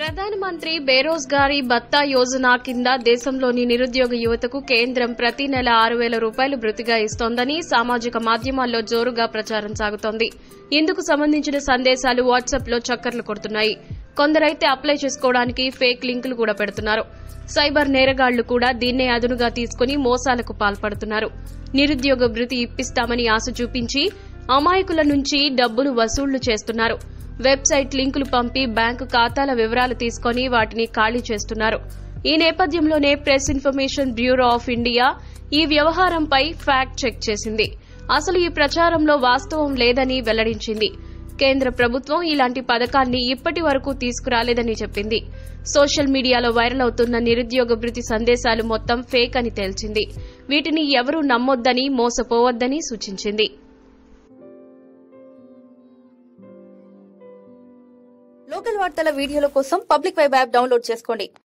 ప్రధానమంత్రి బేరోజ్గారీ భత్తా యోజన కింద దేశంలోని నిరుద్యోగ యువతకు కేంద్రం ప్రతి నెల ఆరు వేల రూపాయలు భృతిగా ఇస్తోందని సామాజిక మాధ్యమాల్లో జోరుగా ప్రచారం సాగుతోంది ఇందుకు సంబంధించిన సందేశాలు వాట్సాప్ లో చక్కర్లు కొడుతున్నాయి కొందరైతే అప్లై చేసుకోవడానికి ఫేక్ లింకులు కూడా పెడుతున్నారు సైబర్ నేరగాళ్లు కూడా దీన్నే అదునుగా తీసుకుని మోసాలకు పాల్పడుతున్నారు నిరుద్యోగ భృతి ఇప్పిస్తామని ఆశ చూపించి అమాయకుల నుంచి డబ్బులు వసూళ్లు చేస్తున్నారు వెబ్సైట్ లింకులు పంపి బ్యాంకు ఖాతాల వివరాలు తీసుకొని వాటిని ఖాళీ చేస్తున్నారు ఈ నేపథ్యంలోనే press information bureau of India ఈ వ్యవహారంపై ఫ్యాక్ట్ చెక్ చేసింది అసలు ఈ ప్రచారంలో వాస్తవం లేదని వెల్లడించింది కేంద్ర ప్రభుత్వం ఇలాంటి పథకాన్ని ఇప్పటి వరకు తీసుకురాలేదని చెప్పింది సోషల్ మీడియాలో వైరల్ అవుతున్న నిరుద్యోగ భృతి సందేశాలు మొత్తం ఫేక్ అని తేల్చింది వీటిని ఎవరూ నమ్మొద్దని మోసపోవద్దని సూచించింది లోకల్ వార్తల వీడియోల కోసం పబ్లిక్ వెబ్ యాప్ డౌన్లోడ్ చేసుకోండి